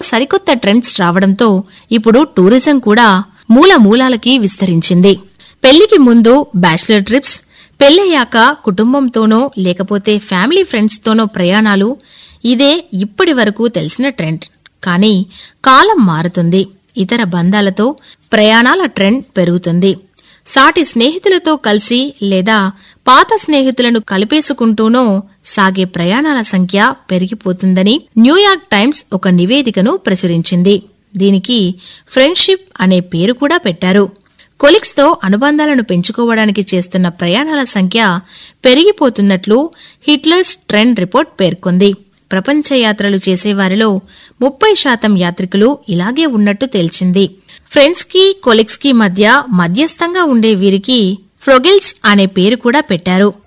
సరికొత్త ట్రెండ్స్ రావడంతో ఇప్పుడు టూరిజం కూడా మూల మూలాలకి విస్తరించింది పెళ్లికి ముందు బ్యాచిలర్ ట్రిప్స్ పెళ్ళయ్యాక కుటుంబంతోనో లేకపోతే ఫ్యామిలీ ఫ్రెండ్స్తోనో ప్రయాణాలు ఇదే ఇప్పటి వరకు తెలిసిన ట్రెండ్ కానీ కాలం మారుతుంది ఇతర బంధాలతో ప్రయాణాల ట్రెండ్ పెరుగుతుంది సాటి స్నేహితులతో కలిసి లేదా పాత స్నేహితులను కలిపేసుకుంటూనో సాగే ప్రయాణాల సంఖ్య పెరిగిపోతుందని న్యూయార్క్ టైమ్స్ ఒక నివేదికను ప్రచురించింది దీనికి ఫ్రెండ్షిప్ అనే పేరు కూడా పెట్టారు కొలిక్స్ తో అనుబంధాలను పెంచుకోవడానికి చేస్తున్న ప్రయాణాల సంఖ్య పెరిగిపోతున్నట్లు హిట్లర్స్ ట్రెండ్ రిపోర్ట్ పేర్కొంది ప్రపంచ యాత్రలు చేసేవారిలో ముప్పై శాతం యాత్రికులు ఇలాగే ఉన్నట్టు తేల్చింది ఫ్రెండ్స్ కి కొలిక్స్ కి మధ్య మధ్యస్థంగా ఉండే వీరికి ఫ్రొగిల్స్ అనే పేరు కూడా పెట్టారు